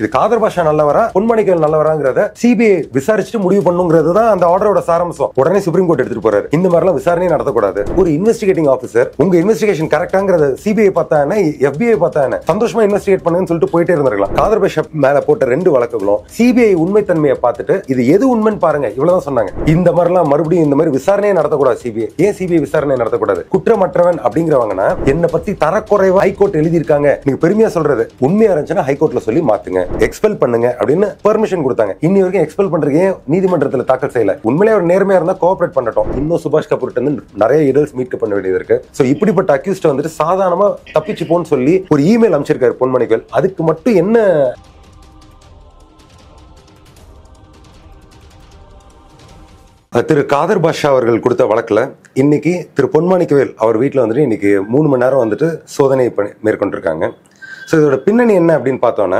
இது காதர் பாஷா நல்லவரா பொன்மணிக்கல் நல்லவராங்கிறத சிபிஐ விசாரிச்சுட்டு முடிவு பண்ணுங்கிறது தான் அந்த ஆர்டரோட சாராம்சம் உடனே சுப்ரீம் கோர்ட் எடுத்துட்டு போறாரு இந்த மாதிரிலாம் விசாரணை நடத்தக்கூடாது ஒரு இன்வெஸ்டிகேட்டிங் ஆஃபீஸர் உங்க இன்வெஸ்டிகேஷன் கரெக்டாங்கிறத சிபிஐ பார்த்தா என்ன எஃபிஐ பார்த்தா என்ன சந்தோஷமா இன்வெஸ்டிகேட் பண்ணுங்கன்னு சொல்லிட்டு போயிட்டே இருந்திருக்கலாம் காதர் பாஷா மேல போட்ட ரெண்டு வழக்குகளும் சிபிஐ உண்மைத்தன்மையை பார்த்துட்டு இது எது உண்மைன்னு பாருங்க இவ்வளவுதான் சொன்னாங்க இந்த மாதிரிலாம் மறுபடியும் இந்த மாதிரி விசாரணையே நடத்தக்கூடாது சிபிஐ ஏன் சிபிஐ விசாரணை நடத்தக்கூடாது குற்றமற்றவன் அப்படிங்கிறவங்கன்னா என்ன பத்தி தரக்குறைவா ஹைகோர்ட் எழுதியிருக்காங்க நீங்க பெருமையா சொல்றது உண்மையா இருந்துச்சுன்னா ஹைகோர்ட்ல சொல்லி மாத்துங்க எக்ஸ்பெல் பண்ணுங்க அப்படின்னு பெர்மிஷன் கொடுத்தாங்க இன்னி வரைக்கும் எக்ஸ்பெல் பண்றதுக்கு ஏன் நீதிமன்றத்தில் தாக்கல் செய்யல உண்மையிலே ஒரு நேர்மையா இருந்தா கோஆபரேட் பண்ணட்டும் இன்னும் சுபாஷ் கபூர் இருந்து நிறைய இடல்ஸ் மீட்க பண்ண வேண்டியது இருக்கு சோ இப்படிப்பட்ட அக்யூஸ்ட் வந்துட்டு சாதாரணமா தப்பிச்சு போன்னு சொல்லி ஒரு இமெயில் அமைச்சிருக்காரு பொன்மணிகள் அதுக்கு மட்டும் என்ன திரு காதர் பாஷா அவர்கள் கொடுத்த வழக்கில் இன்னைக்கு திரு பொன்மாணிக்கவேல் அவர் வீட்டில் வந்துட்டு இன்னைக்கு மூணு மணி நேரம் வந்துட்டு சோதனை பண்ணி மேற்கொண்டிருக்காங்க ஸோ இதோட பின்னணி என்ன அப்படின்னு பார்த்தோன்னா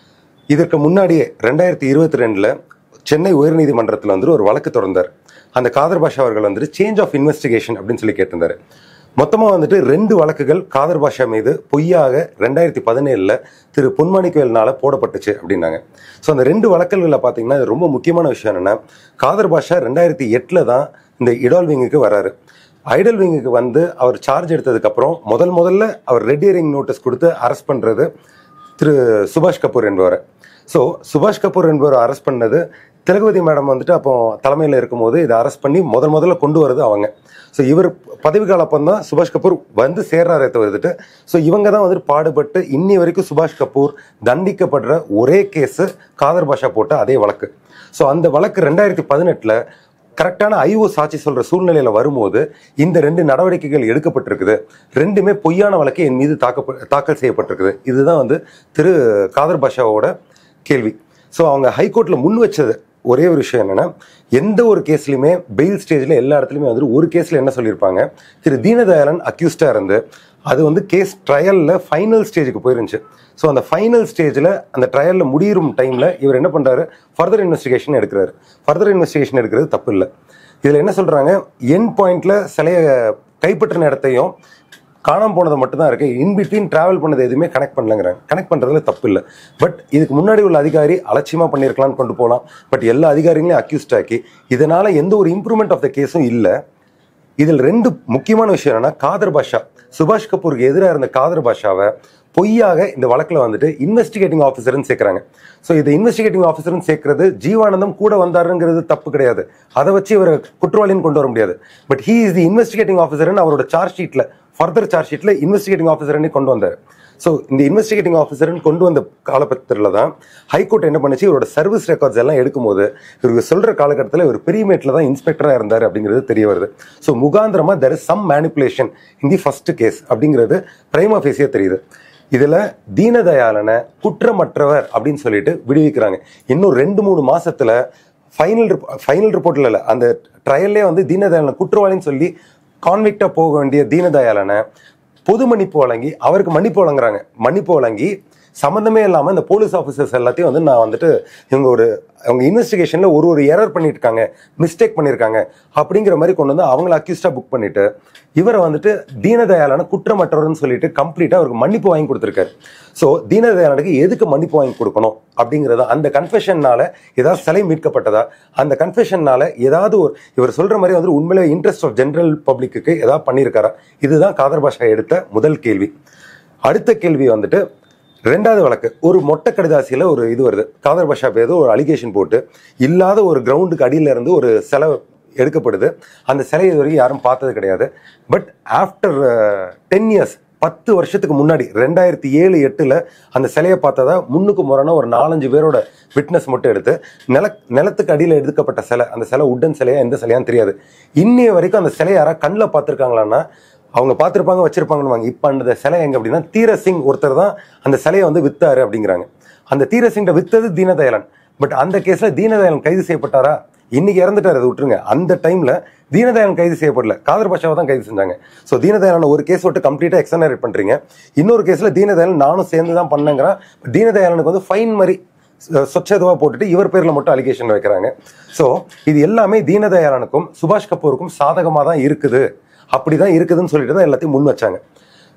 இதற்கு முன்னாடியே ரெண்டாயிரத்தி இருபத்தி ரெண்டில் சென்னை உயர்நீதிமன்றத்தில் வந்துட்டு ஒரு வழக்கு தொடர்ந்தார் அந்த காதர் பாஷா அவர்கள் வந்துட்டு சேஞ்ச் ஆஃப் இன்வெஸ்டிகேஷன் அப்படின்னு சொல்லி கேட்டிருந்தாரு மொத்தமாக வந்துட்டு ரெண்டு வழக்குகள் காதர் பாஷா மீது பொய்யாக ரெண்டாயிரத்தி பதினேழில் திரு பொன்மாணிக்கவேல்னால போடப்பட்டுச்சு அப்படின்னாங்க ஸோ அந்த ரெண்டு வழக்குகளில் பார்த்தீங்கன்னா இது ரொம்ப முக்கியமான விஷயம் என்னென்னா காதர் பாஷா ரெண்டாயிரத்தி எட்டில் தான் இந்த இடால் விங்குக்கு வராரு ஐடல் விங்குக்கு வந்து அவர் சார்ஜ் எடுத்ததுக்கப்புறம் முதல் முதல்ல அவர் ரெட் ஹியரிங் நோட்டீஸ் கொடுத்து அரெஸ்ட் பண்ணுறது திரு சுபாஷ் கபூர் என்பவர் ஸோ சுபாஷ் கபூர் என்பவர் அரெஸ்ட் பண்ணது திலகவதி மேடம் வந்துட்டு அப்போ தலைமையில் இருக்கும்போது இதை அரெஸ்ட் பண்ணி முதல் முதல்ல கொண்டு வரது அவங்க ஸோ இவர் பதவிக்கால அப்பம் தான் சுபாஷ் கபூர் வந்து சேர்றாரே தவிர்த்துட்டு ஸோ இவங்க தான் வந்துட்டு பாடுபட்டு இன்னி வரைக்கும் சுபாஷ் கபூர் தண்டிக்கப்படுற ஒரே கேஸு காதர் பாஷா போட்ட அதே வழக்கு ஸோ அந்த வழக்கு ரெண்டாயிரத்தி பதினெட்டில் கரெக்டான ஐஓ சாட்சி சொல்ற சூழ்நிலையில வரும்போது இந்த ரெண்டு நடவடிக்கைகள் எடுக்கப்பட்டிருக்குது ரெண்டுமே பொய்யான வழக்கு என் மீது தாக்க தாக்கல் செய்யப்பட்டிருக்குது இதுதான் வந்து திரு காதர் பாஷாவோட கேள்வி ஸோ அவங்க ஹைகோர்ட்ல முன் வச்சது ஒரே ஒரு விஷயம் என்னன்னா எந்த ஒரு கேஸ்லையுமே பெயில் ஸ்டேஜ்ல எல்லா இடத்துலையுமே வந்துட்டு ஒரு கேஸ்ல என்ன சொல்லியிருப்பாங்க திரு தீனதயாளன் அக்யூஸ்டா இருந்து அது வந்து கேஸ் ட்ரையலில் ஃபைனல் ஸ்டேஜுக்கு போயிருந்துச்சு ஸோ அந்த ஃபைனல் ஸ்டேஜில் அந்த ட்ரையலில் முடியும் டைமில் இவர் என்ன பண்ணுறாரு ஃபர்தர் இன்வெஸ்டிகேஷன் எடுக்கிறாரு ஃபர்தர் இன்வெஸ்டிகேஷன் எடுக்கிறது தப்பு இல்லை இதில் என்ன சொல்கிறாங்க என் பாயிண்ட்ல சிலையை கைப்பற்றின இடத்தையும் காணாம போனது மட்டும்தான் இருக்கு இன்பிட்வீன் டிராவல் பண்ணது எதுவுமே கனெக்ட் பண்ணலங்கிறாங்க கனெக்ட் பண்றதுல தப்பு இல்லை பட் இதுக்கு முன்னாடி உள்ள அதிகாரி அலட்சியமா பண்ணியிருக்கலாம்னு கொண்டு போகலாம் பட் எல்லா அதிகாரிகளையும் அக்யூஸ்ட் ஆக்கி இதனால எந்த ஒரு இம்ப்ரூவ்மெண்ட் ஆஃப் த கேஸும் இல்லை இதில் ரெண்டு முக்கியமான விஷயம் என்னன்னா காதர் பாஷா சுபாஷ் கபூருக்கு எதிராக இருந்த காதர் பாஷாவை பொய்யாக இந்த வழக்கில் வந்துட்டு இன்வெஸ்டிகேட்டிங் ஆஃபீஸர்னு சேர்க்குறாங்க ஸோ இது இன்வெஸ்டிகேட்டிங் ஆஃபீஸர்னு சேர்க்கறது ஜீவானந்தம் கூட வந்தாருங்கிறது தப்பு கிடையாது அதை வச்சு இவரை குற்றவாளின்னு கொண்டு வர முடியாது but he is the investigating ஆஃபீஸர்னு அவரோட சார்ஜ் ஷீட்டில் ஃபர்தர் சார்ஜ் ஷீட்டில் இன்வெஸ்டிகேட்டிங் ஆஃபீஸர்னு கொண்டு வந்தார் ஸோ இந்த இன்வெஸ்டிகேட்டிங் ஆஃபீஸர்னு கொண்டு வந்த காலப்பத்திரில் தான் ஹைகோர்ட் என்ன பண்ணுச்சு இவரோட சர்வீஸ் ரெக்கார்ட்ஸ் எல்லாம் எடுக்கும்போது இவருக்கு சொல்ற காலகட்டத்தில் இவர் பெரியமேட்டில் தான் இன்ஸ்பெக்டராக இருந்தார் அப்படிங்கிறது தெரிய வருது ஸோ முகாந்திரமா there is some manipulation in the first case அப்படிங்கிறது பிரைமா ஃபேஸியாக தெரியுது இதுல தீனதயாளனை குற்றமற்றவர் அப்படின்னு சொல்லிட்டு விடுவிக்கிறாங்க இன்னும் ரெண்டு மூணு மாசத்துல ஃபைனல் ஃபைனல் ரிப்போர்ட்ல இல்ல அந்த ட்ரையல்லே வந்து தீனதயாளனை குற்றவாளின்னு சொல்லி கான்விக்டா போக வேண்டிய தீனதயாளனை பொது மன்னிப்பு வழங்கி அவருக்கு மன்னிப்பு வழங்குறாங்க மன்னிப்பு வழங்கி சம்மந்தமே இல்லாமல் இந்த போலீஸ் ஆஃபீஸர்ஸ் எல்லாத்தையும் வந்து நான் வந்துட்டு இவங்க ஒரு அவங்க இன்வெஸ்டிகேஷனில் ஒரு ஒரு எரர் பண்ணிட்டு இருக்காங்க மிஸ்டேக் பண்ணியிருக்காங்க அப்படிங்கிற மாதிரி கொண்டு வந்து அவங்கள அக்யூஸ்டாக புக் பண்ணிட்டு இவரை வந்துட்டு தீனதயாளனை குற்றமற்றவர்னு சொல்லிட்டு கம்ப்ளீட்டாக அவருக்கு மன்னிப்பு வாங்கி கொடுத்துருக்காரு ஸோ தீனதயாளனுக்கு எதுக்கு மன்னிப்பு வாங்கி கொடுக்கணும் அப்படிங்கிறத அந்த கன்ஃபெஷன்னால ஏதாவது சிலை மீட்கப்பட்டதா அந்த கன்ஃபெஷன்னால ஏதாவது ஒரு இவர் சொல்ற மாதிரி வந்து உண்மையிலே இன்ட்ரெஸ்ட் ஆஃப் ஜென்ரல் பப்ளிக்கு ஏதாவது பண்ணியிருக்காரா இதுதான் காதர் பாஷா எடுத்த முதல் கேள்வி அடுத்த கேள்வி வந்துட்டு ரெண்டாவது வழக்கு ஒரு மொட்டை கடிதாசியில் ஒரு இது வருது காதர் பாஷா பேர் ஒரு அலிகேஷன் போட்டு இல்லாத ஒரு கிரவுண்டுக்கு அடியில இருந்து ஒரு சிலை எடுக்கப்படுது அந்த சிலை இது வரைக்கும் யாரும் பார்த்தது கிடையாது பட் ஆஃப்டர் டென் இயர்ஸ் பத்து வருஷத்துக்கு முன்னாடி ரெண்டாயிரத்தி ஏழு எட்டில் அந்த சிலையை பார்த்ததா முன்னுக்கு முரணா ஒரு நாலஞ்சு பேரோட விட்னஸ் மட்டும் எடுத்து நில நிலத்துக்கு அடியில் எடுக்கப்பட்ட சிலை அந்த சிலை உட்டன் சிலையா எந்த சிலையான்னு தெரியாது இன்னைய வரைக்கும் அந்த சிலையை யாராவது கண்ணில் பார்த்துருக்காங்களான்னா அவங்க பார்த்துருப்பாங்க வச்சிருப்பாங்கன்னு இப்போ அந்த சிலை எங்க அப்படின்னா தீரசிங் ஒருத்தர் தான் அந்த சிலையை வந்து வித்தாரு அப்படிங்கிறாங்க அந்த தீரசிங்கிட்ட வித்தது தீனதயாளன் பட் அந்த கேஸ்ல தீனதயாளன் கைது செய்யப்பட்டாரா இன்னைக்கு இறந்துட்டாரு அதை விட்டுருங்க அந்த டைம்ல தீனதயாளன் கைது செய்யப்படல காதர் பாஷாவை தான் கைது செஞ்சாங்க ஸோ தீனதயாளன் ஒரு கேஸ் விட்டு கம்ப்ளீட்டா எக்ஸனரேட் பண்றீங்க இன்னொரு கேஸ்ல தீனதயாளன் நானும் சேர்ந்து தான் பண்ணேங்கிறான் தீனதயாளனுக்கு வந்து ஃபைன் மாதிரி சொச்சதுவா போட்டுட்டு இவர் பேர்ல மட்டும் அலிகேஷன் வைக்கிறாங்க ஸோ இது எல்லாமே தீனதயாளனுக்கும் சுபாஷ் கபூருக்கும் சாதகமாக தான் இருக்குது அப்படிதான் இருக்குதுன்னு சொல்லிட்டு தான் எல்லாத்தையும் முன் வச்சாங்க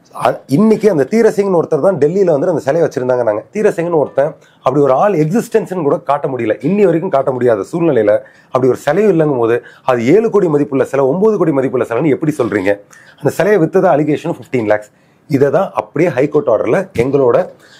அ- இன்னைக்கு அந்த தீரசிங்னு ஒருத்தர் தான் டெல்லியில வந்து அந்த சிலையை வச்சிருந்தாங்க நாங்க தீரசிங்னு ஒருத்தன் அப்படி ஒரு ஆள் எக்ஸிஸ்டன்ஸ்னு கூட காட்ட முடியல இன்னி வரைக்கும் காட்ட முடியாத சூழ்நிலையில அப்படி ஒரு சிலையும் இல்லைங்கும் போது அது ஏழு கோடி மதிப்புள்ள சிலை ஒன்பது கோடி மதிப்புள்ள சிலைன்னு எப்படி சொல்றீங்க அந்த சிலையை வித்ததா அலிகேஷன் 15 லேக்ஸ் இதை தான் அப்படியே ஹைகோர்ட் ஆர்டர்ல எங்களோட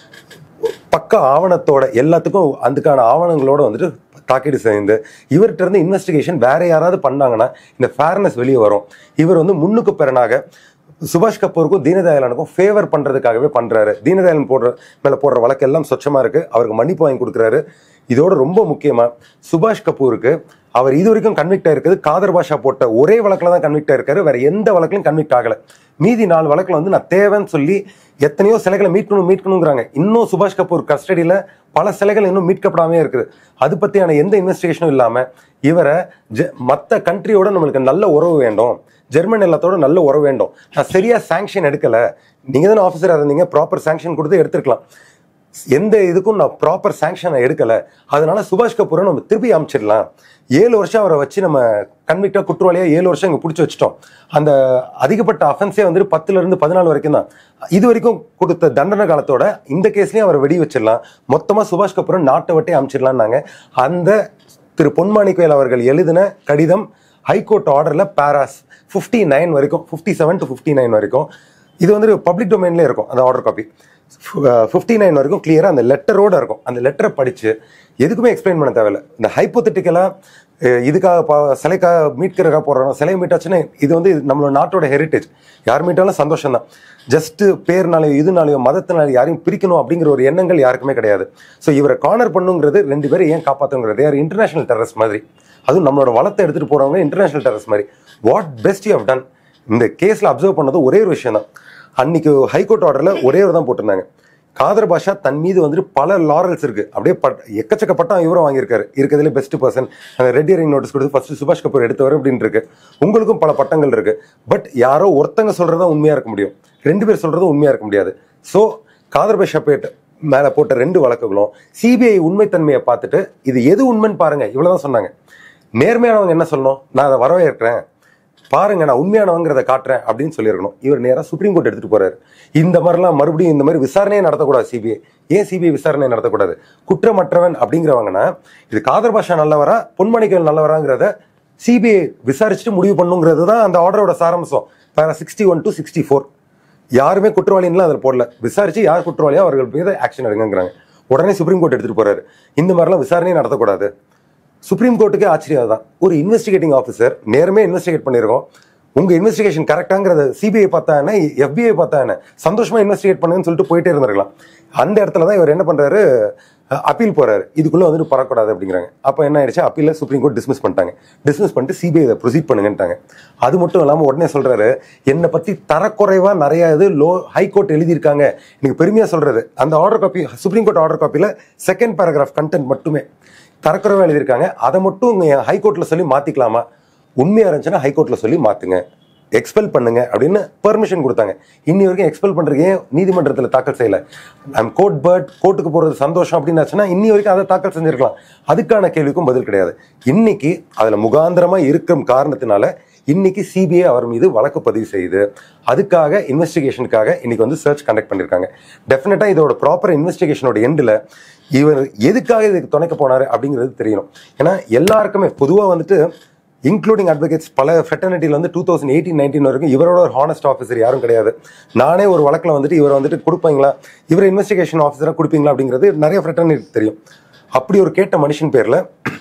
பக்க ஆவணத்தோட எல்லாத்துக்கும் அதுக்கான ஆவணங்களோட வந்துட்டு தாக்கீடு செய்து இவர்கிட்ட இருந்து இன்வெஸ்டிகேஷன் வேற யாராவது பண்ணாங்கன்னா இந்த ஃபேர்னஸ் வெளியே வரும் இவர் வந்து முன்னுக்கு பிறனாக சுபாஷ் கபூருக்கும் தீனதயாளனுக்கும் ஃபேவர் பண்றதுக்காகவே பண்றாரு தீனதயாளன் போடுற மேல போடுற வழக்கு எல்லாம் சொச்சமா இருக்கு அவருக்கு மன்னிப்பு வாங்கி கொடுக்குறாரு இதோட ரொம்ப முக்கியமா சுபாஷ் கபூருக்கு அவர் இது வரைக்கும் கன்விக்ட் ஆயிருக்குது காதர் பாஷா போட்ட ஒரே வழக்குல தான் கன்விக்ட் ஆயிருக்காரு வேற எந்த வழக்குலையும் கன்விக்ட் ஆகல மீதி நாலு வழக்குல வந்து நான் தேவைன்னு சொல்லி எத்தனையோ சிலைகளை மீட்கணும் மீட்கணுங்கிறாங்க இன்னும் சுபாஷ் கபூர் கஸ்டடியில பல சிலைகள் இன்னும் மீட்கப்படாமே இருக்குது அது பத்தியான எந்த இன்வெஸ்டிகேஷனும் இல்லாம இவரை ஜ- மத்த கண்ட்ரியோட நம்மளுக்கு நல்ல உறவு வேண்டும் ஜெர்மன் எல்லாத்தோட நல்ல உறவு வேண்டும் நான் சரியா சாங்ஷன் எடுக்கல நீங்க தானே ஆஃபீஸரா இருந்தீங்க ப்ராப்பர் சாங்ஷன் கொடுத்து எடுத்துருக்கலாம் எந்த இதுக்கும் நான் ப்ராப்பர் சாங்ஷனை எடுக்கல அதனால சுபாஷ் கபூரை நம்ம திருப்பி அமைச்சிடலாம் ஏழு வருஷம் அவரை வச்சு நம்ம கன்விக்டா குற்றவாளியா ஏழு வருஷம் இங்க பிடிச்சி வச்சிட்டோம் அந்த அதிகப்பட்ட அஃபென்ஸே வந்துட்டு பத்துல இருந்து பதினாலு வரைக்கும் தான் இது வரைக்கும் கொடுத்த தண்டனை காலத்தோட இந்த கேஸ்லயும் அவரை வெடி வச்சிடலாம் மொத்தமா சுபாஷ் கபூரை நாட்டை விட்டே அமைச்சிடலாம்னாங்க அந்த திரு பொன்மாணிக்கவேல் அவர்கள் எழுதின கடிதம் ஹைகோர்ட் ஆர்டர்ல பாராஸ் 59 நைன் வரைக்கும் fifty seven to fifty nine வரைக்கும் இது வந்து பப்ளிக் டொமைன்லேயே இருக்கும் அந்த ஆர்டர் காப்பி ஃபிஃப்டி நைன் வரைக்கும் கிளியராக அந்த லெட்டரோட இருக்கும் அந்த லெட்டரை படிச்சு எதுக்குமே எக்ஸ்பிளைன் பண்ண தேவையில்ல இந்த ஹைப்போத்தட்டிக்கலாக இதுக்காக பா- சிலைக்காக மீட்கிறக்காக போடுறோம் சிலை மீட்டாச்சுன்னா இது வந்து இது நம்மளோட நாட்டோட ஹெரிட்டேஜ் யார் மீட்டாலும் சந்தோஷம் தான் ஜஸ்ட் பேர்னாலையோ இதுனாலையோ மதத்தினாலையோ யாரையும் பிரிக்கணும் அப்படிங்கிற ஒரு எண்ணங்கள் யாருக்குமே கிடையாது ஸோ இவரை கார்னர் பண்ணுங்கிறது ரெண்டு பேரும் ஏன் காப்பாற்றுங்கிறது யார் இன்டர்நேஷனல் டெரஸ் மாதிரி அதுவும் நம்மளோட வளத்தை எடுத்துட்டு போறவங்க இன்டர்நேஷனல் டெரஸ் மாதிரி what best you have done இந்த கேஸ்ல அப்சர்வ் பண்ணது ஒரே ஒரு விஷயம் தான் அன்னைக்கு ஹைகோர்ட் ஆர்டர்ல ஒரே ஒரு தான் போட்டிருந்தாங்க காதர் பாஷா தன் மீது வந்துட்டு பல லாரல்ஸ் இருக்கு அப்படியே பட் எக்கச்சக்க பட்டம் இவரும் வாங்கியிருக்காரு இருக்கிறதுல பெஸ்ட் பர்சன் அந்த ரெட் இயரிங் நோட்டீஸ் கொடுத்து ஃபர்ஸ்ட் சுபாஷ் கபூர் எடுத்தவர் அப்படின்னு இருக்கு உங்களுக்கும் பல பட்டங்கள் இருக்கு பட் யாரோ ஒருத்தங்க சொல்றதா உண்மையா இருக்க முடியும் ரெண்டு பேர் சொல்றதும் உண்மையா இருக்க முடியாது ஸோ காதர் பாஷா பேட் மேல போட்ட ரெண்டு வழக்குகளும் சிபிஐ உண்மைத்தன்மையை பார்த்துட்டு இது எது உண்மைன்னு பாருங்க இவ்வளவுதான் சொன்னாங்க நேர்மையானவங்க என்ன சொல்லணும் நான் அதை வரவேற்கிறேன் பாருங்க நான் உண்மையானவங்கிறத காட்டுறேன் அப்படின்னு சொல்லியிருக்கணும் இவர் நேரா சுப்ரீம் கோர்ட் எடுத்துட்டு போறாரு இந்த மாதிரிலாம் மறுபடியும் இந்த மாதிரி விசாரணையே நடத்தக்கூடாது சிபிஐ ஏன் சிபிஐ விசாரணை நடத்தக்கூடாது குற்றமற்றவன் அப்படிங்கிறவங்கன்னா இது காதர் பாஷா நல்லவரா பொன்மணிக்கல் நல்லவராங்கிறத சிபிஐ விசாரிச்சுட்டு முடிவு பண்ணுங்கிறது தான் அந்த ஆர்டரோட சாராம்சம் para sixty one to sixty four யாருமே குற்றவாளின்லாம் அதில் போடல விசாரிச்சு யார் குற்றவாளியோ அவர்கள் மீது ஆக்ஷன் எடுங்கிறாங்க உடனே சுப்ரீம் கோர்ட் எடுத்துட்டு போறாரு இந்த மாதிரிலாம் விசாரணையே நடத்தக்கூடாது சுப்ரீம் கோர்ட்டுக்கே ஆச்சரியம் தான் ஒரு இன்வெஸ்டிகேட்டிங் ஆஃபீஸர் நேரமே இன்வெஸ்டிகேட் பண்ணியிருக்கோம் உங்க இன்வெஸ்டிகேஷன் கரெக்டாங்கிறத சிபிஐ பார்த்தா என்ன எஃபிஐ பார்த்தா என்ன சந்தோஷமா இன்வெஸ்டிகேட் பண்ணுங்கன்னு சொல்லிட்டு போயிட்டே இருந்திருக்கலாம் அந்த இடத்துல தான் இவர் என்ன பண்றாரு அப்பீல் போறாரு இதுக்குள்ள வந்துட்டு பறக்கூடாது அப்படிங்கிறாங்க அப்போ என்ன ஆயிடுச்சு அப்பீல சுப்ரீம் கோர்ட் டிஸ்மிஸ் பண்ணிட்டாங்க டிஸ்மிஸ் பண்ணிட்டு சிபிஐ இதை ப்ரொசீட் பண்ணுங்கன்ட்டாங்க அது மட்டும் இல்லாமல் உடனே சொல்றாரு என்னை பத்தி தரக்குறைவா நிறைய இது லோ ஹைகோர்ட் எழுதியிருக்காங்க எனக்கு பெருமையா சொல்றது அந்த order copy supreme court order காப்பியில செகண்ட் பேராகிராஃப் கண்டென்ட் மட்டுமே தரக்குறைவா எழுதியிருக்காங்க அதை மட்டும் ஹைகோர்ட்ல சொல்லி மாத்திக்கலாமா உண்மையா இருந்துச்சுன்னா ஹைகோர்ட்ல சொல்லி மாத்துங்க எக்ஸ்பெல் பண்ணுங்க அப்படின்னு பெர்மிஷன் கொடுத்தாங்க இன்னி வரைக்கும் எக்ஸ்பெல் பண்றதுக்கு ஏன் நீதிமன்றத்தில் தாக்கல் செய்யல ஐம் கோர்ட் பேர்ட் கோர்ட்டுக்கு போறது சந்தோஷம் அப்படின்னு ஆச்சுன்னா இன்னி வரைக்கும் அதை தாக்கல் செஞ்சிருக்கலாம் அதுக்கான கேள்விக்கும் பதில் கிடையாது இன்னைக்கு அதுல முகாந்திரமா இருக்கும் காரணத்தினால இன்னைக்கு சிபிஐ அவர் மீது வழக்கு பதிவு செய்யுது அதுக்காக இன்வெஸ்டிகேஷனுக்காக இன்னைக்கு வந்து சர்ச் கண்டக்ட் பண்ணிருக்காங்க டெஃபினட்டா இதோட ப்ராப்பர் இன்வெஸ்டிகேஷனோட எண்டில் இவர் எதுக்காக இதுக்கு துணைக்க போனாரு அப்படிங்கிறது தெரியணும் ஏன்னா எல்லாருக்குமே பொதுவாக வந்துட்டு இன்க்ளூடிங் அட்வொகேட்ஸ் பல ஃபெட்டர்னிட்டியில் வந்து டூ தௌசண்ட் எயிட்டீன் நைன்டீன் வரைக்கும் இவரோட ஒரு ஹானஸ்ட் ஆஃபீஸர் யாரும் கிடையாது நானே ஒரு வழக்கில் வந்துட்டு இவர் வந்துட்டு கொடுப்பீங்களா இவர் இன்வெஸ்டிகேஷன் ஆஃபீஸராக கொடுப்பீங்களா அப்படிங்கிறது நிறைய ஃபெட்டர்னிட்டி தெரியும் அப்படி ஒரு கேட்ட மனுஷன் பேரில்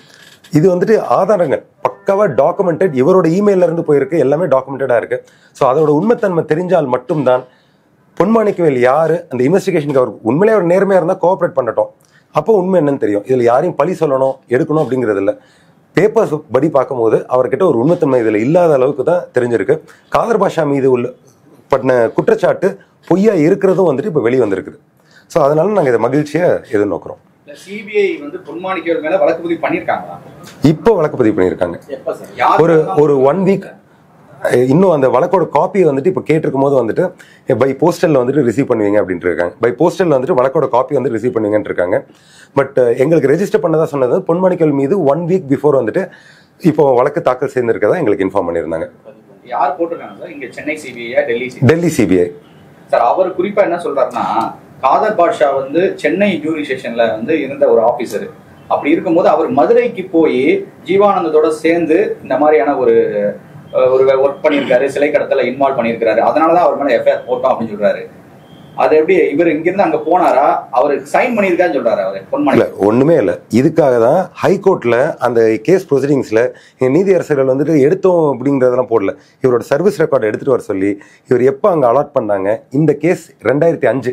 இது வந்துட்டு ஆதாரங்கள் பக்காவா டாக்குமெண்டட் இவரோட இமெயில்ல இருந்து போயிருக்கு எல்லாமே டாக்குமெண்டடா இருக்கு ஸோ அதோட உண்மைத்தன்மை தெரிஞ்சால் மட்டும்தான் பொன்மாணிக்கவேல் யாரு அந்த இன்வெஸ்டிகேஷனுக்கு அவர் உண்மையிலே அவர் நேர்மையா இருந்தா கோஆப்ரேட் பண்ணட்டும் அப்போ உண்மை என்னன்னு தெரியும் இதுல யாரையும் பழி சொல்லணும் எடுக்கணும் அப்படிங்கிறது இல்ல பேப்பர்ஸ் படி பார்க்கும்போது அவர்கிட்ட ஒரு உண்மைத்தன்மை இதுல இல்லாத அளவுக்கு தான் தெரிஞ்சிருக்கு காதர் பாஷா மீது உள்ள பண்ண குற்றச்சாட்டு பொய்யா இருக்கிறதும் வந்துட்டு இப்போ வெளியே வந்திருக்குது ஸோ அதனால நாங்கள் இதை மகிழ்ச்சியை எதிர்நோக்குறோம் சிபிஐ வந்து பொன்மாணிக்கவர் மேல வழக்கு பதிவு பண்ணிருக்காங்களா இப்போ வழக்கு பதிவு பண்ணியிருக்காங்க எப்ப சார் யார் ஒரு ஒரு ஒன் வீக் இன்னும் அந்த வழக்கோட காப்பி வந்துட்டு இப்போ கேட்டிருக்கும் போது வந்துட்டு பை போஸ்டல்ல வந்துட்டு ரிசீவ் பண்ணுவீங்க அப்படின்ட்டு இருக்காங்க பை போஸ்டல்ல வந்துட்டு வழக்கோட காப்பி வந்து ரிசீவ் பண்ணுவீங்கன்னு இருக்காங்க பட் எங்களுக்கு ரெஜிஸ்டர் பண்ணதா சொன்னது பொன்மணிக்கல் மீது ஒன் வீக் பிஃபோர் வந்துட்டு இப்போ வழக்கு தாக்கல் செய்திருக்கதா எங்களுக்கு இன்ஃபார்ம் பண்ணியிருந்தாங்க யார் போட்டிருக்காங்க சார் இங்க சென்னை சிபிஐயா Delhi CBI Delhi CBI sir அவர் குறிப்பா என்ன சொல்றாருன்னா காதர் பாட்ஷா வந்து சென்னை ஜூரி ஸ்டேஷன்ல வந்து இருந்த ஒரு ஆபீசர் அப்படி இருக்கும்போது அவர் மதுரைக்கு போய் ஜீவானந்தத்தோட சேர்ந்து இந்த மாதிரியான ஒரு அஹ், ஒரு ஒர்க் பண்ணியிருக்காரு சிலை கடத்தல இன்வால்வ் பண்ணியிருக்காரு அதனாலதான் அவர் மேல எஃப்ஐஆர் போட்டோம் அப்படின்னு சொல்றாரு அது எப்படி இவர் இங்கிருந்து அங்க போனாரா அவர் சைன் பண்ணியிருக்கான்னு சொல்றாரு அவரு பொன்மணி இல்ல ஒண்ணுமே இல்ல இதுக்காக தான் ஹைகோர்ட்ல அந்த கேஸ் ப்ரொசீடிங்ஸ்ல நீதியரசர்கள் வந்துட்டு எடுத்தோம் அப்படிங்கறதெல்லாம் போடல இவரோட சர்வீஸ் ரெக்கார்ட் எடுத்துட்டு வர சொல்லி இவர் எப்போ அங்க அலாட் பண்ணாங்க இந்த கேஸ் ரெண்டாயிரத்தி அஞ்சு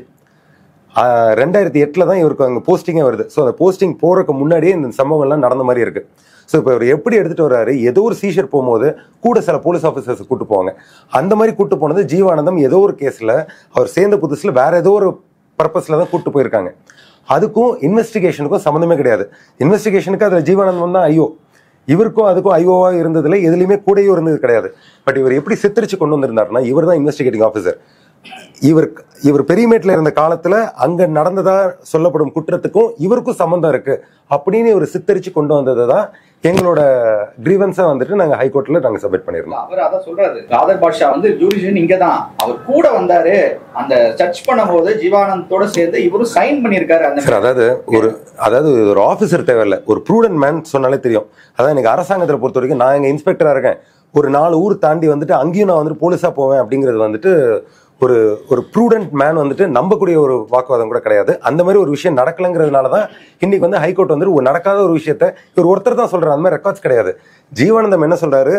ஆஹ் ரெண்டாயிரத்தி எட்டில் தான் இவருக்கு அங்கே போஸ்டிங்கே வருது ஸோ அந்த போஸ்டிங் போறதுக்கு முன்னாடியே இந்த சம்பவங்கள்லாம் நடந்த மாதிரி இருக்கு ஸோ இப்போ இவர் எப்படி எடுத்துட்டு வர்றாரு ஏதோ ஒரு சீஷர் போகும்போது கூட சில போலீஸ் ஆஃபீஸர்ஸ் கூட்டு போவாங்க அந்த மாதிரி கூட்டு போனது ஜீவானந்தம் ஏதோ ஒரு கேஸில் அவர் சேர்ந்த புதுசில் வேற ஏதோ ஒரு பர்பஸில் தான் கூட்டு போயிருக்காங்க அதுக்கும் இன்வெஸ்டிகேஷனுக்கும் சம்மந்தமே கிடையாது இன்வெஸ்டிகேஷனுக்கு அதில் ஜீவானந்தம் தான் ஐயோ இவருக்கும் அதுக்கும் ஐஓவா இருந்ததுல எதுலையுமே கூடயும் இருந்தது கிடையாது பட் இவர் எப்படி சித்தரிச்சு கொண்டு வந்திருந்தாருன்னா இவர் தான் இன்வெஸ்டிகேட்டிங் ஆஃபீஸர் இவர் இவர் பெரியமேட்டில் இருந்த காலத்துல அங்க நடந்ததா சொல்லப்படும் குற்றத்துக்கும் இவருக்கும் சம்மந்தம் இருக்கு அப்படின்னு இவர் சித்தரிச்சு கொண்டு வந்ததை தான் எங்களோட கிரீவன்ஸை வந்துட்டு நாங்க ஹைகோர்ட்ல நாங்க சப்மிட் பண்ணிருந்தோம் அவர் அதான் சொல்றாரு காதர் பாட்ஷா வந்து ஜூரிஷன் இங்க தான் அவர் கூட வந்தாரு அந்த சர்ச் பண்ணும்போது ஜீவானந்தத்தோட சேர்ந்து இவரும் சைன் பண்ணியிருக்காரு அந்த சார் அதாவது ஒரு அதாவது ஒரு ஆஃபீஸர் தேவையில்ல ஒரு ப்ரூடன்ட் மேன் சொன்னாலே தெரியும் அதான் எனக்கு அரசாங்கத்தில் பொறுத்த வரைக்கும் நான் எங்க இன்ஸ்பெக்டரா இருக்கேன் ஒரு நாலு ஊர் தாண்டி வந்துட்டு அங்கேயும் நான் வந்துட்டு போலீஸா போவேன் அப்படிங்கிறது வந்துட்டு ஒரு ஒரு ப்ரூடன்ட் மேன் வந்துட்டு நம்பக்கூடிய ஒரு வாக்குவாதம் கூட கிடையாது அந்த மாதிரி ஒரு விஷயம் நடக்கலங்கிறதுனால தான் இன்னைக்கு வந்து ஹைகோர்ட் வந்துட்டு ஒரு நடக்காத ஒரு விஷயத்த இவர் ஒருத்தர் தான் சொல்றாரு அந்த மாதிரி ரெக்கார்ட்ஸ் கிடையாது ஜீவானந்தம் என்ன சொல்றாரு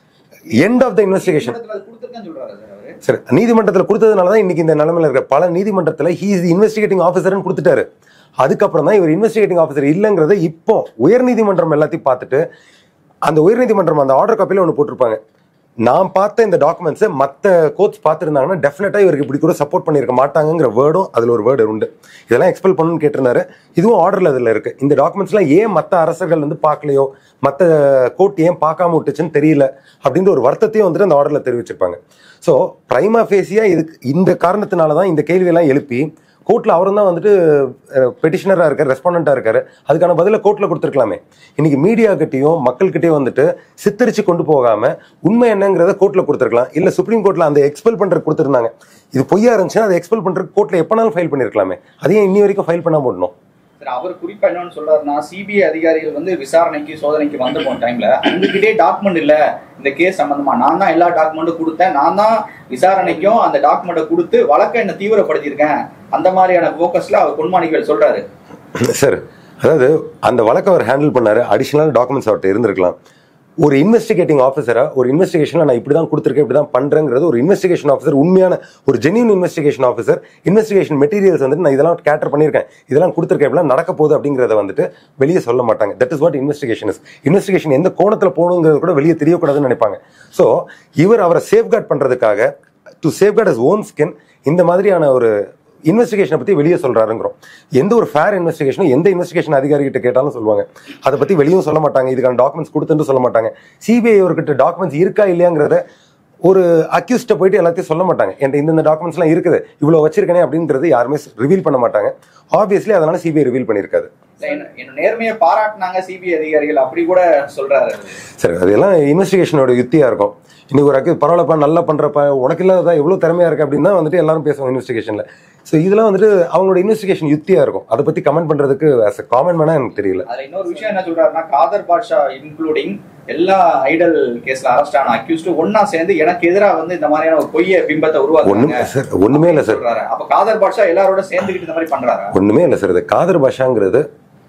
எண்ட் ஆஃப் த இன்வெஸ்டிகேஷன் கொடுத்துருக்கேன்னு சொல்றாரு சார் அவரு சரி நீதிமன்றத்தில் கொடுத்ததுனால தான் இன்னைக்கு இந்த நிலைமையில இருக்க பல நீதிமன்றத்தில் ஹீ இஸ் இன்வெஸ்டிகேட்டிங் ஆஃபீஸர்னு கொடுத்துட்டாரு அதுக்கப்புறம் தான் இவர் இன்வெஸ்டிகேட்டிங் ஆஃபீஸர் இல்லைங்கிறத இப்போ உயர்நீதிமன்றம் எல்லாத்தையும் பார்த்துட்டு அந்த உயர்நீதிமன்றம் அந்த ஆர்டர் காப்பியில் ஒன்று போட்டிருப்பாங்க நான் பார்த்த இந்த டாக்குமெண்ட்ஸை மற்ற கோர்ட்ஸ் பார்த்துருந்தாங்கன்னா டெஃபினட்டாக இவருக்கு இப்படி கூட சப்போர்ட் பண்ணியிருக்க மாட்டாங்கங்கிற வேர்டும் அதில் ஒரு வேர்டு உண்டு இதெல்லாம் எக்ஸ்பெல் பண்ணணும்னு கேட்டிருந்தாரு இதுவும் ஆர்டரில் அதில் இருக்கு இந்த டாக்குமெண்ட்ஸ்லாம் ஏன் மற்ற அரசர்கள் வந்து பார்க்கலையோ மற்ற கோர்ட் ஏன் பார்க்காம விட்டுச்சுன்னு தெரியல அப்படின்ற ஒரு வருத்தத்தையும் வந்துட்டு அந்த ஆர்டரில் தெரிவிச்சிருப்பாங்க ஸோ பிரைமா ஃபேஸியா இதுக்கு இந்த காரணத்தினால தான் இந்த கேள்வியெல்லாம் எழுப்பி கோர்ட்ல அவரும் தான் வந்துட்டு பெட்டிஷனராக இருக்கார் ரெஸ்பாண்டண்ட்டாக இருக்காரு அதுக்கான பதிலை கோர்ட்ல கொடுத்துருக்கலாமே இன்னைக்கு மீடியா கிட்டயும் மக்கள்கிட்டயும் வந்துட்டு சித்தரிச்சு கொண்டு போகாம உண்மை என்னங்கிறத கோர்ட்ல கொடுத்துருக்கலாம் இல்ல சுப்ரீம் கோர்ட்ல அந்த எக்ஸ்பெல் பண்றதுக்கு கொடுத்துருந்தாங்க இது பொய்யா இருந்துச்சுன்னா அதை எக்ஸ்பெல் பண்றதுக்கு கோர்ட்ல எப்பனாலும் ஃபைல் பண்ணிருக்கலாமே அதையும் இன்னி வரைக்கும் ஃபைல் பண்ணாம போடணும் சார் அவர் குறிப்பா என்னன்னு சொல்றாருன்னா சிபிஐ அதிகாரிகள் வந்து விசாரணைக்கு சோதனைக்கு வந்த போன டைம்ல உங்ககிட்டே டாக்குமெண்ட் இல்ல இந்த கேஸ் சம்பந்தமா நான் தான் எல்லா டாக்குமெண்ட்டும் கொடுத்தேன் நான் தான் விசாரணைக்கும் அந்த டாக்குமெண்ட்டை கொடுத்து வழக்கை என்ன தீவிரப்படுத்தியிருக்கேன் அந்த மாதிரியான போக்கஸ்ல அவர் பொன்மாணிக்கவேல் சொல்றாரு சார் அதாவது அந்த வழக்கை அவர் ஹேண்டில் பண்ணாரு அடிஷனல் டாக்குமெண்ட்ஸ் அவர்கிட்ட இருந்திருக்கலாம் ஒரு இன்வெஸ்டிகேட்டிங் ஆஃபீஸரா ஒரு இன்வெஸ்டிகேஷன் நான் இப்படி தான் கொடுத்துருக்கேன் இப்படி தான் பண்றேங்கிறது ஒரு இன்வெஸ்டிகேஷன் ஆஃபீஸர் உண்மையான ஒரு genuine investigation officer investigation materials வந்துட்டு நான் இதெல்லாம் கேட்டர் பண்ணியிருக்கேன் இதெல்லாம் கொடுத்துருக்கேன் இப்படிலாம் நடக்க போகுது அப்படிங்கிறத வந்துட்டு வெளியே சொல்ல மாட்டாங்க that is what investigation is investigation எந்த கோணத்தில் போகணுங்கிறது கூட வெளியே தெரியக்கூடாதுன்னு நினைப்பாங்க ஸோ இவர் அவரை சேஃப்கார்ட் பண்றதுக்காக to safeguard as own skin இந்த மாதிரியான ஒரு இன்வெஸ்டிகேஷனை பத்தி வெளியே சொல்றாருங்கிறோம் எந்த ஒரு ஃபேர் இன்வெஸ்டிகேஷனும் எந்த இன்வெஸ்டிகேஷன் அதிகாரி கிட்ட கேட்டாலும் சொல்லுவாங்க அதை பத்தி வெளியும் சொல்ல மாட்டாங்க இதுக்கான டாக்குமெண்ட்ஸ் கொடுத்துட்டு சொல்ல மாட்டாங்க சிபிஐ அவர்கிட்ட டாக்குமெண்ட்ஸ் இருக்கா இல்லையாங்கிறத ஒரு அக்யூஸ்ட போயிட்டு எல்லாத்தையும் சொல்ல மாட்டாங்க என்கிட்ட இந்த டாக்குமெண்ட்ஸ்லாம் இருக்குது இவ்வளோ வச்சிருக்கனே அப்படின்றது யாருமே ரிவீல் பண்ண மாட்டாங்க ஆப்வியஸ்லி அதனால சிபிஐ ரிவீல் பண்ணியிருக்காது இல்ல, என்ன என்ன நேர்மையை பாராட்டினாங்க சிபிஐ அதிகாரிகள் அப்படி கூட சொல்றாரு அவரு. சரி அதெல்லாம் இன்வெஸ்டிகேஷனோட யுத்தியா இருக்கும் இன்னைக்கு ஒரு அக்கு பரவாயில்லப்பா நல்லா பண்றப்ப உனக்கு இல்லாததா எவ்வளவு திறமையா இருக்கு அப்படின்னு தான் வந்துட்டு எல்லாரும் பேசுவாங்க இன்வெஸ்டிகேஷன்ல ஸோ இதெல்லாம் வந்துட்டு அவங்களோட இன்வெஸ்டிகேஷன் யுத்தியா இருக்கும் அதை பத்தி கமெண்ட் பண்றதுக்கு as a காமெண்ட் வேணா எனக்கு தெரியல அதுல இன்னொரு விஷயம் என்ன சொல்றாருன்னா காதர் பாட்ஷா இன்க்ளூடிங் எல்லா ஐடல் கேஸ்ல அரெஸ்ட் ஆன அக்யூஸ்டு ஒன்னா சேர்ந்து எனக்கு எதிராக வந்து இந்த மாதிரியான ஒரு பொய்ய பிம்பத்தை ஒண்ணும் உருவாக்குறாங்க சார் ஒண்ணுமே இல்லை சார் சொல்றாரு அப்ப காதர் பாட்ஷா எல்லாரோட சேர்ந்துக்கிட்டு இந்த மாதிரி பண்றாரா ஒண்ணுமே இல்லை சார் இது காதர் பாஷாங்கிறது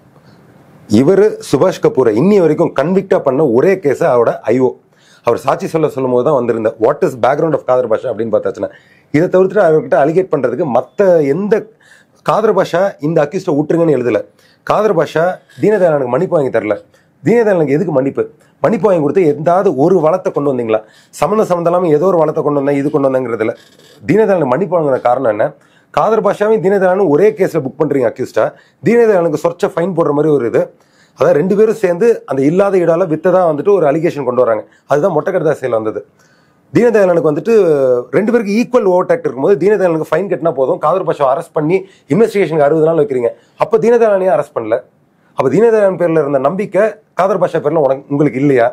இவர் சுபாஷ் கபூரை இன்னி வரைக்கும் கன்விக்டா பண்ண ஒரே கேஸ் அவரோட ஐஓ அவர் சாட்சி சொல்ல சொல்லும் போது தான் வந்திருந்த what is background of Khader Basha அப்படின்னு பார்த்தாச்சுன்னா இதை தவிர்த்துட்டு அவர்கிட்ட அலிகேட் பண்றதுக்கு மற்ற எந்த காதர் பாஷா இந்த அக்யூஸ்ட விட்டுருங்கன்னு எழுதல காதர் பாஷா தீனதயாளனுக்கு மன்னிப்பு வாங்கி தரல தீனதயாளனுக்கு எதுக்கு மன்னிப்பு மன்னிப்பு வாங்கி கொடுத்து எந்தாவது ஒரு வளத்தை கொண்டு வந்தீங்களா சம்மந்தம் சம்மந்தம் இல்லாமல் ஏதோ ஒரு வளத்தை கொண்டு வந்தேன் இது கொண்டு வந்தேங்கிறதுல தீனதயாளனுக்கு மன்னிப்பு வாங்கின காரணம் என்ன காதர் பாஷாவையும் தீனதயாளனும் ஒரே கேஸ்ல புக் பண்றீங்க அக்யூஸ்டா தீனதயாளனுக்கு சொற்ச ஃபைன் போடுற மாதிரி ஒரு இது அதான் ரெண்டு பேரும் சேர்ந்து அந்த இல்லாத இடால வித்ததா வந்துட்டு ஒரு அலிகேஷன் கொண்டு வராங்க அதுதான் மொட்டைக்கடதா செயல் வந்தது தீனதயாளனுக்கு வந்துட்டு ரெண்டு பேருக்கு ஈக்குவல் ஓவர்டேக்ட் இருக்கும்போது தீனதயாளனுக்கு ஃபைன் கட்டினா போதும் காதர் பாஷா அரெஸ்ட் பண்ணி இன்வெஸ்டிகேஷனுக்கு அறுபது நாள் வைக்கிறீங்க அப்போ தீனதயாளனையும் அரெஸ்ட் பண்ணல அப்போ தீனதயாளன் பேர்ல இருந்த நம்பிக்கை காதர் பாஷா பேர்ல உனக்கு உங்களுக்கு இல்லையா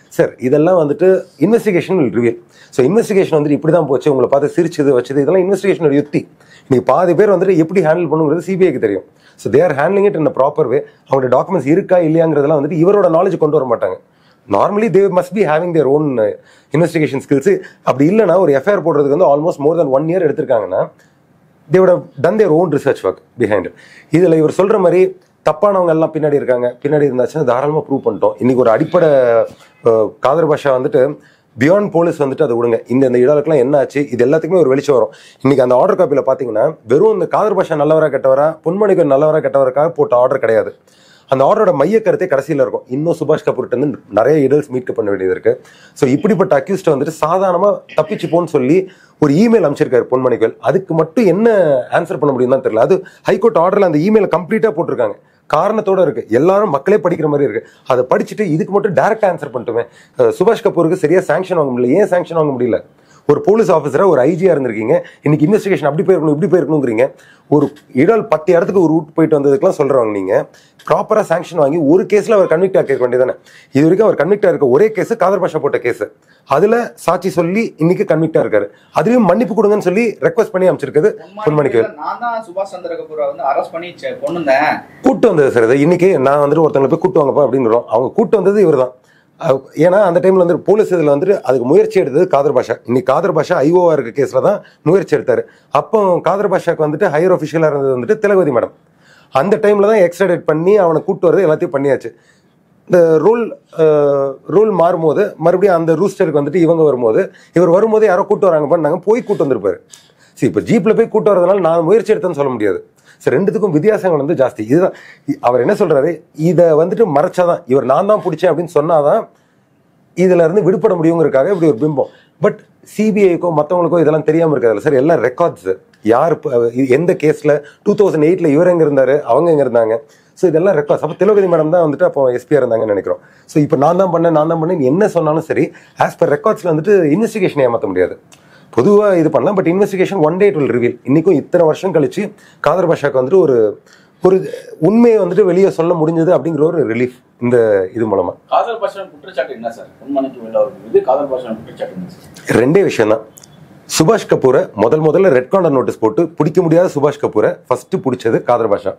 சார் இதெல்லாம் வந்துட்டு இன்வெஸ்டிகேஷன் ரிவீல் ஸோ இன்வெஸ்டிகேஷன் வந்துட்டு இப்படி தான் போச்சு உங்களை பார்த்து சிரிச்சது வச்சது இதெல்லாம் இன்வெஸ்டிகேஷன் யுக்தி இன்னைக்கு பாதி பேர் வந்துட்டு எப்படி ஹேண்டில் பண்ணுங்கிறது சிபிஐக்கு தெரியும் so they are handling it in proper way அவங்களோட டாக்குமெண்ட்ஸ் இருக்கா இல்லையாங்கிறதெல்லாம் வந்துட்டு இவரோட நாலேஜ் கொண்டு வர மாட்டாங்க normally they must be having their own investigation skills அப்படி இல்லைனா ஒரு எஃப்ஐஆர் போடுறதுக்கு வந்து almost more than one year எடுத்திருக்காங்கன்னா தேவோட done their own research work behind இதில் இவர் சொல்கிற மாதிரி தப்பானவங்க எல்லாம் பின்னாடி இருக்காங்க பின்னாடி இருந்தாச்சுன்னா தாராளமாக ப்ரூவ் பண்ணிட்டோம் இன்னைக்கு ஒரு அடிப்படை அஹ், காதர் பாஷா வந்துட்டு பியாண்ட் போலீஸ் வந்துட்டு அதை விடுங்க இந்த இந்த இடத்துக்குலாம் என்ன ஆச்சு இது எல்லாத்துக்குமே ஒரு வெளிச்சம் வரும் இன்னைக்கு அந்த ஆர்டர் காப்பியில் பார்த்தீங்கன்னா வெறும் இந்த காதர் பாஷா நல்லவரா கெட்டவரா பொன்மணிக்கு நல்லவரா கெட்டவருக்காக போட்ட ஆர்டர் கிடையாது அந்த ஆர்டரோட மைய கருத்தே கடைசியில் இருக்கும் இன்னும் சுபாஷ் கபூர்ட்ட இருந்து நிறைய இடல்ஸ் மீட் பண்ண வேண்டியது இருக்கு ஸோ இப்படிப்பட்ட அக்யூஸ்ட்டை வந்துட்டு சாதாரணமாக தப்பிச்சு போன்னு சொல்லி ஒரு இமெயில் அமைச்சிருக்காரு பொன்மணிகள் அதுக்கு மட்டும் என்ன ஆன்சர் பண்ண முடியும் தான் தெரியல அது ஹைகோர்ட் ஆர்டர்ல அந்த இமெயிலை கம்ப்ளீட்டாக போட்டிருக்காங்க காரணத்தோட இருக்கு எல்லாரும் மக்களே படிக்கிற மாதிரி இருக்கு அதை படிச்சுட்டு இதுக்கு மட்டும் டைரக்ட் ஆன்சர் பண்ணிட்டுமே அஹ் சுபாஷ் கபூருக்கு சரியா சாங்ஷன் வாங்க முடியல ஏன் சாங்ஷன் வாங்க முடியல ஒரு போலீஸ் ஆஃபீஸரா ஒரு ஐஜியா இருந்திருக்கீங்க இன்னைக்கு இன்வெஸ்டிகேஷன் அப்படி போயிருக்கணும் இப்படி போயிருக்கணுங்கிறீங்க ஒரு இடல் பத்து இடத்துக்கு ஒரு ரூட் போயிட்டு வந்ததுக்கெல்லாம் சொல்றவங்க நீங்க ப்ராப்பரா சாங்ஷன் வாங்கி ஒரு கேஸ்ல அவர் கன்விக்ட் ஆக்க வேண்டியதானே இது வரைக்கும் அவர் கன்விக்ட் இருக்க ஒரே கேஸ் காதர் பாஷா போட்ட கேஸ் அதுல சாட்சி சொல்லி இன்னைக்கு கன்விக்டா இருக்காரு அதுலயும் மன்னிப்பு கொடுங்கன்னு சொல்லி ரெக்வஸ்ட் பண்ணி அமைச்சிருக்குது பொன்மணிக்கு நான் தான் சுபாஷ் சந்திர கபூரை வந்து அரெஸ்ட் பண்ணி செ- கொன்னுந்தேன் கூட்டு வந்தது சார் இது இன்னைக்கு நான் வந்துட்டு ஒருத்தங்களை போய் கூட்டு வாங்கப்பா அப்படிங்கிறோம் அவங்க கூட்டு வந்தது இவர் தான் ஏன்னா அந்த டைம்ல வந்து போலீஸ் இதில் வந்துட்டு அதுக்கு முயற்சி எடுத்தது காதர் பாஷா இன்னைக்கு காதர் பாஷா ஐஓவா இருக்க கேஸ்ல தான் முயற்சி எடுத்தாரு அப்போ காதர் பாஷாக்கு வந்துட்டு ஹையர் ஒஃபிஷியலாக இருந்தது வந்துட்டு திலகவதி மேடம் அந்த டைம்ல தான் எக்ஸ்ட்ராடேட் பண்ணி அவனை கூட்டு வரது எல்லாத்தையும் பண்ணியாச்சு இந்த ரூல் ரூல் மாறும்போது மறுபடியும் அந்த ரூஸ்டருக்கு வந்துட்டு இவங்க வரும்போது இவர் வரும்போது யாரோ கூட்டு வராங்க பண்ணாங்க போய் கூட்டு வந்திருப்பாரு சரி இப்போ ஜீப்ல போய் கூட்டு வரதுனால நான் முயற்சி எடுத்தேன்னு சொல்ல முடியாது சரி ரெண்டுத்துக்கும் வித்தியாசங்கள் வந்து ஜாஸ்தி இதுதான் இ- அவர் என்ன சொல்றாரு இதை வந்துட்டு மறைச்சாதான் இவர் நான் தான் பிடிச்சேன் அப்படின்னு சொன்னாதான் இதுல இருந்து விடுபட முடியுங்கிறதுக்காக இப்படி ஒரு பிம்பம் பட் சிபிஐக்கோ மற்றவங்களுக்கோ இதெல்லாம் தெரியாம இருக்காதுல்ல சார் எல்லாம் ரெக்கார்ட்ஸ் யார் இப்ப, இது எந்த கேஸ்ல டூ தௌசண்ட் எயிட்ல இவர் எங்க இருந்தாரு அவங்க எங்க இருந்தாங்க ஸோ இதெல்லாம் ரெக்கார்ட்ஸ் அப்போ திலகதி மேடம் தான் வந்துட்டு அப்போ எஸ்பியா இருந்தாங்கன்னு நினைக்கிறோம் ஸோ இப்போ நான் தான் பண்ணேன் நான் தான் பண்ணேன் என்ன சொன்னாலும் சரி ஆஸ் பர் ரெக்கார்ட்ஸ்ல வந்துட்டு இன்வெஸ்டிகேஷன் ஏமாற்ற முடியாது பொதுவாக இது பண்ணலாம் but investigation one day it will reveal இன்னைக்கும் இத்தனை வருஷம் கழிச்சு காதர் பாஷாக்கு வந்துட்டு ஒரு ஒரு உண்மையை வந்துட்டு வெளியே சொல்ல முடிஞ்சது அப்படிங்கிற ஒரு ரிலீஃப் இந்த இது மூலமா காதல் பாஷன் குற்றச்சாட்டு என்ன சார் பொன்மணிக்கு மேல அவருக்கு இது காதல் பாஷன் குற்றச்சாட்டு என்ன சார் ரெண்டே விஷயம் தான் சுபாஷ் கபூரை முதல் முதல்ல ரெட் கார்னர் நோட்டீஸ் போட்டு பிடிக்க முடியாத சுபாஷ் கபூரை ஃபர்ஸ்ட் பிடிச்சது காதர் பாஷா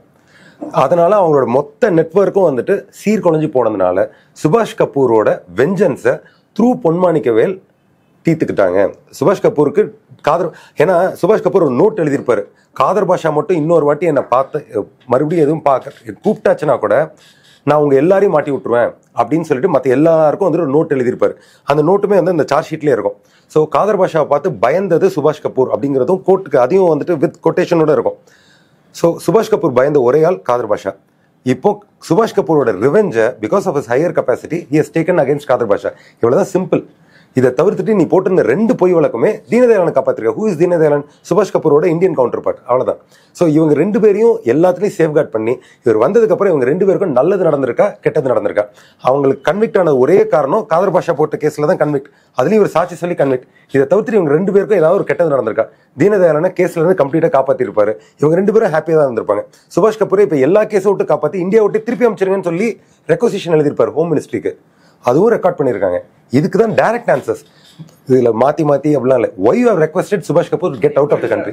அதனால அவங்களோட மொத்த நெட்வொர்க்கும் வந்துட்டு சீர்குலைஞ்சு போனதுனால சுபாஷ் கபூரோட வெஞ்சன்ஸை த்ரூ பொன்மாணிக்கவேல் தீர்த்துக்கிட்டாங்க சுபாஷ் கபூருக்கு காதர் ஏன்னா சுபாஷ் கபூர் ஒரு நோட் எழுதியிருப்பாரு காதர் பாஷா மட்டும் இன்னொரு வாட்டி என்னை பார்த்து அஹ், மறுபடியும் எதுவும் பார்க்க கூப்பிட்டாச்சுன்னா கூட நான் உங்க எல்லாரையும் மாட்டி விட்டுருவேன் அப்படின்னு சொல்லிட்டு மற்ற எல்லாருக்கும் வந்துட்டு ஒரு நோட் எழுதியிருப்பாரு அந்த நோட்டுமே வந்து அந்த சார்ஜ் ஷீட்லேயே இருக்கும் ஸோ காதர் பாஷாவை பார்த்து பயந்தது சுபாஷ் கபூர் அப்படிங்கிறதும் கோர்ட்டுக்கு அதையும் வந்துட்டு வித் கொட்டேஷனோட இருக்கும் ஸோ சுபாஷ் கபூர் பயந்த ஒரே ஆள் காதர் பாஷா இப்போ சுபாஷ் கபூரோட ரிவெஞ்சை because of his higher capacity he has taken against Khader Basha இவ்வளவுதான் சிம்பிள் இதை தவிர்த்துட்டு நீ போட்டிருந்த ரெண்டு பொய் வழக்குமே தீனதயாளனை காப்பாத்திருக்க ஹூ இஸ் தீனதயாளன் சுபாஷ் கபூரோட இந்தியன் கவுண்டர் பார்ட் அவ்வளவுதான் ஸோ இவங்க ரெண்டு பேரையும் எல்லாத்துலயும் சேஃப்கார்ட் பண்ணி இவர் வந்ததுக்கு அப்புறம் இவங்க ரெண்டு பேருக்கும் நல்லது நடந்திருக்கா கெட்டது நடந்திருக்கா அவங்களுக்கு கன்விக்ட் ஆன ஒரே காரணம் காதர் பாஷா போட்ட கேஸ்ல தான் கன்விக்ட் அதுலயும் இவர் சாட்சி சொல்லி கன்விக்ட் இதை தவிர்த்து இவங்க ரெண்டு பேருக்கும் ஏதாவது ஒரு கெட்டது நடந்திருக்கா தீனதயாளனை கேஸ்ல இருந்து கம்ப்ளீட்டா காப்பாத்திருப்பாரு இவங்க ரெண்டு பேரும் ஹாப்பியா தான் இருந்திருப்பாங்க சுபாஷ் கபூர் இப்ப எல்லா கேஸை விட்டு காப்பாத்தி இந்தியா விட்டு திருப்பி அமைச்சிருங்கன்னு சொல்லி ரெக்கோசிஷன் எழுதியிருப்பாரு ஹோம் மினிஸ்ட்ரிக்கு அதுவும் ரெக்கார்ட் பண்ணியிருக்காங்க இதுக்கு தான் டைரக்ட் ஆன்சர்ஸ் இதுல மாத்தி மாத்தி அப்படிலாம் இல்லை ஒய் ஹவ் ரெக்வஸ்டட் சுபாஷ் Kapoor get out of the country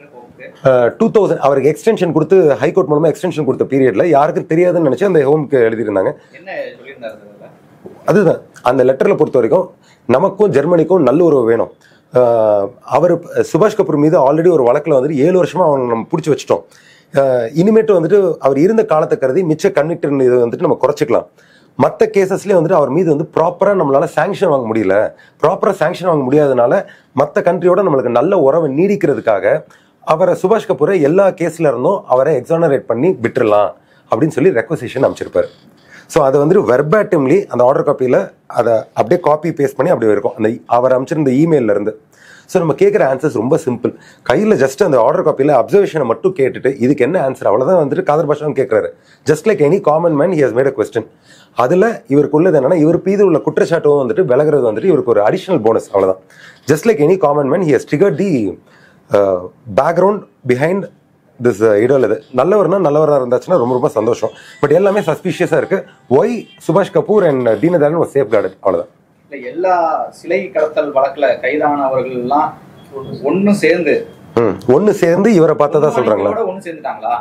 two thousand அவருக்கு எக்ஸ்டென்ஷன் கொடுத்து ஹைகோர்ட் மூலமா எக்ஸ்டென்ஷன் கொடுத்த பீரியட்ல யாருக்கும் தெரியாதுன்னு நினைச்சு அந்த ஹோம்க்கு எழுதியிருந்தாங்க என்ன சொல்லியிருந்தாரு அதுல? அதுதான் அந்த லெட்டர்ல பொறுத்த வரைக்கும் நமக்கும் ஜெர்மனிக்கும் நல்ல உறவு வேணும் ஆஹ் அவர் சுபாஷ் கபூர் மீது ஆல்ரெடி ஒரு வழக்குல வந்துட்டு ஏழு வருஷமா அவங்க நம்ம பிடிச்சி வச்சிட்டோம் ஆஹ் இனிமேட்டு வந்துட்டு அவர் இருந்த காலத்தை கருதி மிச்ச கன்விக்டர் இதை வந்துட்டு நம்ம குறைச்சிக்கலாம் மற்ற கேசஸ்லேயே வந்துட்டு அவர் மீது வந்து ப்ராப்பராக நம்மளால சாங்ஷன் வாங்க முடியல ப்ராப்பராக சாங்ஷன் வாங்க முடியாதனால மற்ற கண்ட்ரியோட நம்மளுக்கு நல்ல உறவை நீடிக்கிறதுக்காக அவரை சுபாஷ் கபூரை எல்லா கேஸ்ல இருந்தும் அவரை எக்ஸானரேட் பண்ணி விட்டுறலாம் அப்படின்னு சொல்லி ரெக்வசிஷன் அமைச்சிருப்பாரு ஸோ அதை வந்துட்டு வெர்பாட்டிம்லி அந்த ஆர்டர் காப்பியில் அதை அப்படியே காப்பி பேஸ்ட் பண்ணி அப்படியே இருக்கும் அந்த அவர் அமைச்சிருந்த இமெயில்ல இருந்து ஸோ நம்ம கேட்குற ஆன்சர்ஸ் ரொம்ப சிம்பிள் கையில் ஜஸ்ட் அந்த ஆர்டர் காப்பியில் அப்சர்வேஷனை மட்டும் கேட்டுட்டு இதுக்கு என்ன ஆன்சர் அவ்வளோதான் வந்துட்டு காதர் பாஷாவும் கேட்குறாரு just like any common man he has made a question அதில் இவருக்கு உள்ளது என்னன்னா இவர் மீது உள்ள குற்றச்சாட்டும் வந்துட்டு விலகிறது வந்துட்டு இவருக்கு ஒரு அடிஷனல் போனஸ் அவ்வளோதான் just like any common man he has trigger the background behind this idol இது நல்லவர்னா நல்லவராக இருந்தாச்சுன்னா ரொம்ப ரொம்ப சந்தோஷம் பட் எல்லாமே சஸ்பீஷியஸாக இருக்கு ஒய் சுபாஷ் கபூர் அண்ட் தீனதயாளன் ஒரு சேஃப் கார்டு அவ்வளோதான் இல்ல எல்லா சிலை கடத்தல் வழக்குல கைதானவர்கள் எல்லாம் ஒண்ணு சேர்ந்து ம் ஒன்று சேர்ந்து இவரை பார்த்ததா சொல்றாங்களா பொன்மாணிக்கத்தோட ஒண்ணு சேர்ந்துட்டாங்களா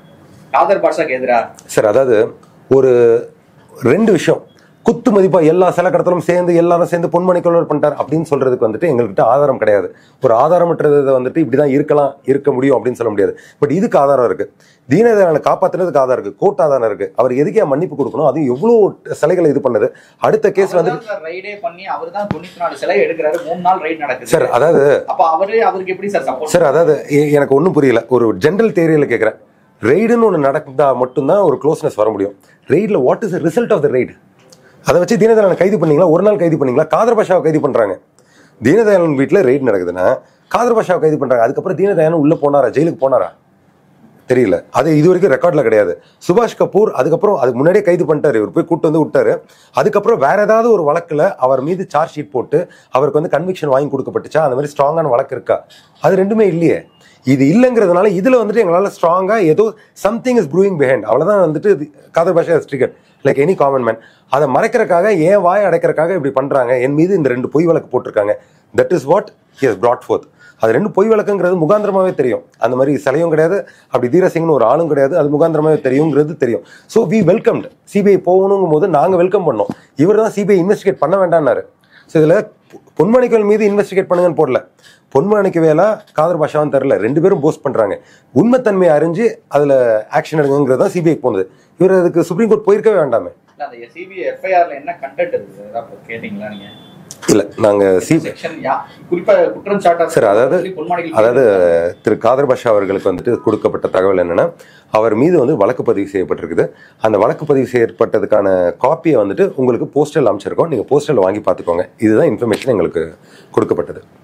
காதர் பாட்ஷாக்கு எதிரா சார் அதாவது ஒரு ரெண்டு விஷயம் குத்து மதிப்பா எல்லா சில கடத்தலும் சேர்ந்து எல்லாரும் சேர்ந்து பொன்மணிக்கொள்ளர் பண்ணிட்டார் அப்படின்னு சொல்றதுக்கு வந்துட்டு எங்கள்கிட்ட ஆதாரம் கிடையாது ஒரு ஆதாரமற்றதை வந்துட்டு இப்படிதான் இருக்கலாம் இருக்க முடியும் அப்படின்னு சொல்ல முடியாது பட் இதுக்கு ஆதாரம் இருக்கு தீனதயாளனை காப்பாத்துறதுக்கு ஆதாரம் இருக்கு கோர்ட் ஆதாரம் இருக்கு அவர் எதுக்கே மன்னிப்பு கொடுக்கணும் அதுவும் எவ்வளவு சிலைகளை இது பண்ணது அடுத்த கேஸ் வந்து ரைடே பண்ணி அவர் தான் தொண்ணூத்தி நாலு சிலை எடுக்கிறாரு மூணு நாள் ரைட் நடக்குது சார் அதாவது அப்ப அவரு அவருக்கு எப்படி சார் சப்போர்ட் சார் அதாவது எ- எனக்கு ஒன்றும் புரியல ஒரு ஜென்ரல் தேரியில கேட்குறேன் ரெய்டுன்னு ஒன்று நடந்தா மட்டும்தான் ஒரு க்ளோஸ்னஸ் வர முடியும் ரெய்டில் what is result of the raid அதை வச்சு தீனதயாளன் கைது பண்ணீங்களா ஒரு நாள் கைது பண்ணீங்களா காதர் பாஷாவை கைது பண்ணுறாங்க தீனதயாளன் வீட்டில் ரெய்டு நடக்குதுன்னா காதர் பாஷாவை கைது பண்ணுறாங்க அதுக்கப்புறம் தீனதயாளன் உள்ளே போனாரா ஜெயிலுக்கு போனாரா தெரியல அது இது வரைக்கும் ரெக்கார்ட்ல கிடையாது சுபாஷ் கபூர் அதுக்கப்புறம் அதுக்கு முன்னாடியே கைது பண்ணிட்டாரு இவர் போய் கூட்டு வந்து விட்டாரு அதுக்கப்புறம் வேற ஏதாவது ஒரு வழக்குல அவர் மீது சார்ஜ் ஷீட் போட்டு அவருக்கு வந்து கன்விக்ஷன் வாங்கி கொடுக்கப்பட்டுச்சா அந்த மாதிரி ஸ்ட்ராங்கான வழக்கு இருக்கா அது ரெண்டுமே இல்லையே இது இல்லைங்கிறதுனால இதுல வந்துட்டு எங்களால ஸ்ட்ராங்கா ஏதோ சம்திங் இஸ் ப்ரூயிங் பிஹைண்ட் அவ்வளவுதான் வந்துட்டு இது காதர் பாஷா ஸ்டிக்கர் லைக் எனி காமன் மேன் அதை மறைக்கிறக்காக ஏன் வாய் அடைக்கிறக்காக இப்படி பண்றாங்க என் மீது இந்த ரெண்டு பொய் வழக்கு போட்டிருக்காங்க that is what he has brought forth அது ரெண்டு பொய் வழக்குங்கிறது முகாந்திரமாவே தெரியும் அந்த மாதிரி சிலையும் கிடையாது அப்படி தீரசிங்னு ஒரு ஆளும் கிடையாது அது முகாந்திரமாவே தெரியுங்கிறது தெரியும் ஸோ வி வெல்கம்டு சிபிஐ போகணுங்கும் போது நாங்கள் வெல்கம் பண்ணோம் இவர் தான் சிபிஐ இன்வெஸ்டிகேட் பண்ண வேண்டாம்னாரு ஸோ இதில் பொன்மாணிக்கவேல் மீது இன்வெஸ்டிகேட் பண்ணுங்கன்னு போடல பொன்மாணிக்கவேலா காதர் பாஷாவும் தெரில ரெண்டு பேரும் போஸ்ட் பண்ணுறாங்க உண்மைத்தன்மையை அறிஞ்சு அதில் ஆக்ஷன் எடுங்கிறது தான் சிபிஐ போனது இவர் அதுக்கு சுப்ரீம் கோர்ட் போயிருக்கவே வேண்டாமே இல்ல அந்த சிபிஐ எஃப்ஐஆர்ல என்ன கண்டென்ட் இருக்குது அதான் கேட்டீங்களா நீங்க இல்லை நாங்கள் சிபி செக்ஷன் யா குறிப்பா குற்றம் சாட்டா சார் அதாவது பொன்மாணிகள் அதாவது திரு காதர் பாஷா அவர்களுக்கு வந்துட்டு கொடுக்கப்பட்ட தகவல் என்னன்னா அவர் மீது வந்து வழக்கு பதிவு செய்யப்பட்டிருக்குது அந்த வழக்கு பதிவு செய்யப்பட்டதுக்கான காப்பியை வந்துட்டு உங்களுக்கு போஸ்டல் அமைச்சிருக்கோம் நீங்கள் போஸ்டல் வாங்கி பார்த்துக்கோங்க இதுதான் இன்ஃபர்மேஷன் எங்களுக்கு கொடுக்கப்பட்டது